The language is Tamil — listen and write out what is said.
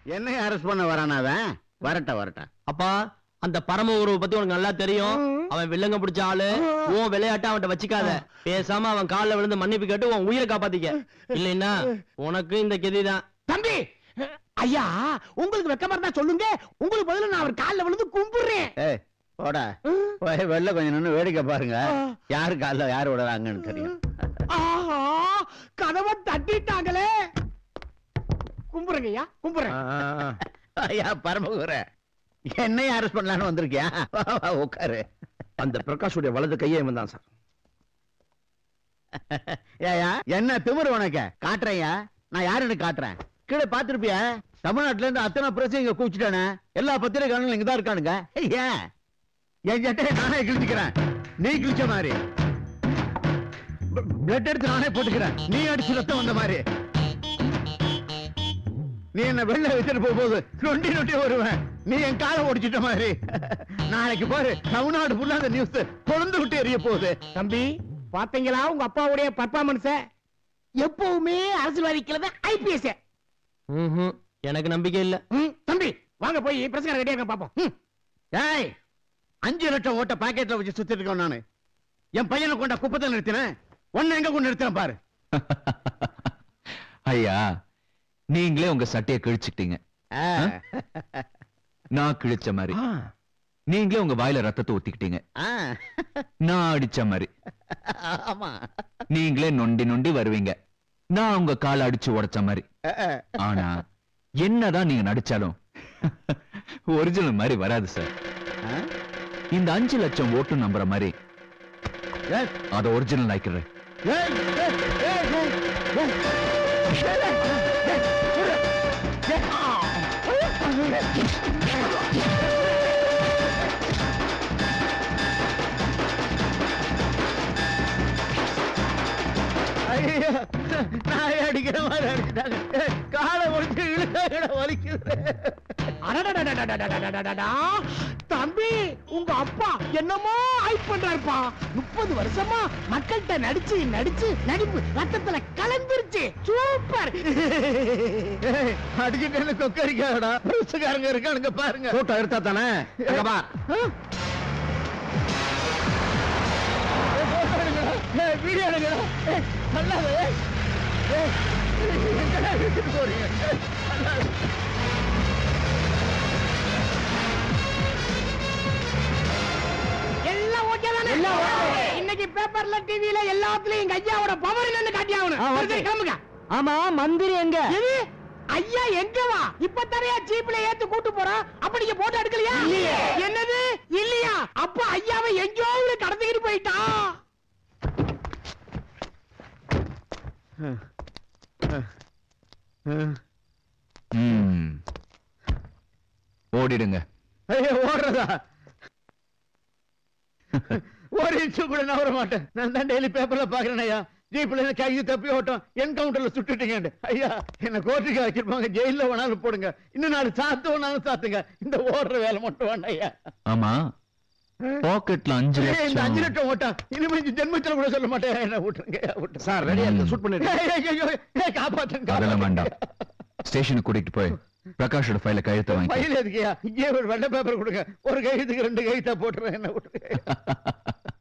என்னைய அரெஸ்ட் பண்ண வரானா அவன் வரட்ட வரட்ட அப்பா அந்த பரம உறவை பத்தி உனக்கு நல்லா தெரியும் அவன் வில்லங்க பிடிச்ச ஆளு உன் விளையாட்ட அவன்கிட்ட வச்சுக்காத பேசாம அவன் கால்ல விழுந்து மன்னிப்பு கேட்டு உன் உயிரை காப்பாத்திக்க இல்லைன்னா உனக்கு இந்த கெதிதான் தம்பி ஐயா உங்களுக்கு வெக்கமா இருந்தா சொல்லுங்க உங்களுக்கு பதிலா நான் அவர் கால்ல விழுந்து கும்பிடுறேன் ஏய் போடா போய் வெளில கொஞ்சம் நின்னு வேடிக்கை பாருங்க யாரு கால்ல யாரு விடுறாங்கன்னு தெரியும் ஆஹா கதவை தட்டிட்டாங்களே கும்பிடுங்க ஐயா கும்பிடுறேன் ஐயா பரமகுர என்னைய அரெஸ்ட் பண்ணலான்னு வந்திருக்கியா வா, வா, உட்காரு அந்த பிரகாஷுடைய வலது கையே இவன் தான் சார் ஏயா என்ன திமிரு உனக்கு காட்டுறேயா நான் யாருன்னு காட்டுறேன் கீழே பாத்திருப்பிய தமிழ்நாட்டுல இருந்து அத்தனை பிரச்சனை இங்க கூப்பிச்சுட்டானே எல்லா பத்திரிகைகளும் இங்க தான் இருக்கானுங்க ஏன் என் சட்டையை நானே கிழிச்சுக்கிறேன் நீ கிழிச்ச மாதிரி பிளட் எடுத்து நானே போட்டுக்கிறேன் நீ அடிச்சு ரத்தம் வந்த மாதிரி நீ என்ன வெளில வச்சுட்டு போகும்போது நொண்டி நொண்டி வருவேன் நீ என் காலை ஒடிச்சிட்ட மாதிரி நாளைக்கு பாரு தமிழ்நாடு ஃபுல்லா அந்த நியூஸ் கொழுந்து விட்டு எரிய போகுது தம்பி பாத்தீங்களா உங்க அப்பாவுடைய பர்ஃபார்மன்ஸ எப்பவுமே அரசியல்வாதிக்கிறது ஐபிஎஸ் ம்ஹும். எனக்கு நம்பிக்கை இல்ல தம்பி வாங்க போய் பிரச்சனை ரெடியா இருக்க பாப்போம் ம். ஏய் அஞ்சு லட்சம் ஓட்ட பாக்கெட்ல வச்சு சுத்திட்டு இருக்கோம் நானு என் பையனை கொண்ட குப்பத்தை நிறுத்தினேன் உன்னை எங்க கொண்டு நிறுத்தினேன் பாரு ஐயா நீங்களே உங்க சட்டையை கிழிச்சுக்கிட்டீங்க ஆ. நான் கிழிச்ச மாதிரி நீங்களே உங்க வாயில ரத்தத்தை ஊத்திக்கிட்டீங்க ஆ. நான் அடிச்ச மாதிரி ஆமா நீங்களே நொண்டி நொண்டி வருவீங்க நான் உங்க காலை அடிச்சு உடைச்ச மாதிரி ஆ, ஆ. ஆனா என்னதான் நீங்க நடிச்சாலும் ஒரிஜினல் மாதிரி வராது சார் ஆ? இந்த அஞ்சு லட்சம் ஓட்டு நம்புற மாதிரி ஏய், அதை ஒரிஜினல் ஆக்கிடுறேன் ஏய், ஏய், ஏய், ஏய், ஏய். ஏய், ஏய், ஏய், ஐயோ, நாயை அடிக்கிற மாதிரி அடிச்சிட்டாங்க ஏய், காலை ஒடிச்சு இழுக்க வலிக்குது அடடடடடடடடடடடா. தம்பி உங்க அப்பா என்னமோ ஹைப் பண்றாருப்பா முப்பது வருஷமா மக்கள்கிட்ட நடிச்சு நடிச்சு நடிப்பு ரத்தத்துல கலந்துருச்சு சூப்பர் ஏய், அடிச்சிட்டு கொக்கரிக்காடா புதுசுக்காரங்க இருக்கானுங்க பாருங்க போட்டோ எடுத்தா தானே எங்க பா வீடியோ எடுங்கடா ஏய், நல்லாத, ஏய். ஏய், எங்கடா இழுத்துட்டு போறீங்க ஏய், நல்லாத. எல்லாம் ஓகே தானே இன்னைக்கு பேப்பர்ல டிவில எல்லாத்துலயும் எங்க ஐயாவோட பவர் என்னன்னு காட்டியாகணும் சரி, கிளம்புங்க ஆமா மந்திரி எங்க எது ஐயா எங்க வா இப்ப தரையா ஜீப்ல ஏத்து கூட்டு போறோம் அப்ப நீங்க போட்டோ எடுக்கலையா என்னது இல்லையா அப்ப ஐயாவை எங்கேயோ ஒரு கடத்திக்கிட்டு போயிட்டான் ம். ஓடிடுங்க ஐயோ, ஓடுறதா ஒரு இன்ச்சு கூட நவர மாட்டேன் நான் தான் டெய்லி பேப்பர்ல பாக்குறேன் ஐயா ஜீப்ல இருந்து கைது தப்பி ஓட்டம் என்கவுண்டர்ல சுட்டுட்டீங்க ஐயா என்ன கோர்ட்டுக்கு வச்சிருப்பாங்க ஜெயில வேணாலும் போடுங்க இன்னும் நாலு சாத்து வேணாலும் சாத்துங்க இந்த ஓடுற வேலை மட்டும் வேண்டாம் ஐயா ஆமா பாக்கெட்ல அஞ்சு ஏய், இந்த அஞ்சு லட்சம் லட்சம் ஓட்டா இனிமே இந்த ஜென்மத்துல கூட சொல்ல மாட்டேன் என்ன விட்டுருங்க ஐயா, விட்டுருங்க. சார் ரெடியா இருக்கு ஷூட் பண்ணிட்டு ஏய், ஏய், ஐயோ, ஏய், காப்பாத்துங்க அதெல்லாம் வேண்டாம் காப்பாத்துங்க. ஸ்டேஷனுக்கு கூட்டிட்டு போய் பிரகாஷோட ஃபைல கையெழுத்த வாங்கி ஃபைல் எதுக்குயா இங்கே ஒரு வெள்ளை பேப்பர் கொடுங்க ஒரு கையத்துக்கு ரெண்டு கைத்தா போட்டுருவேன் என்ன விட்டுருங்க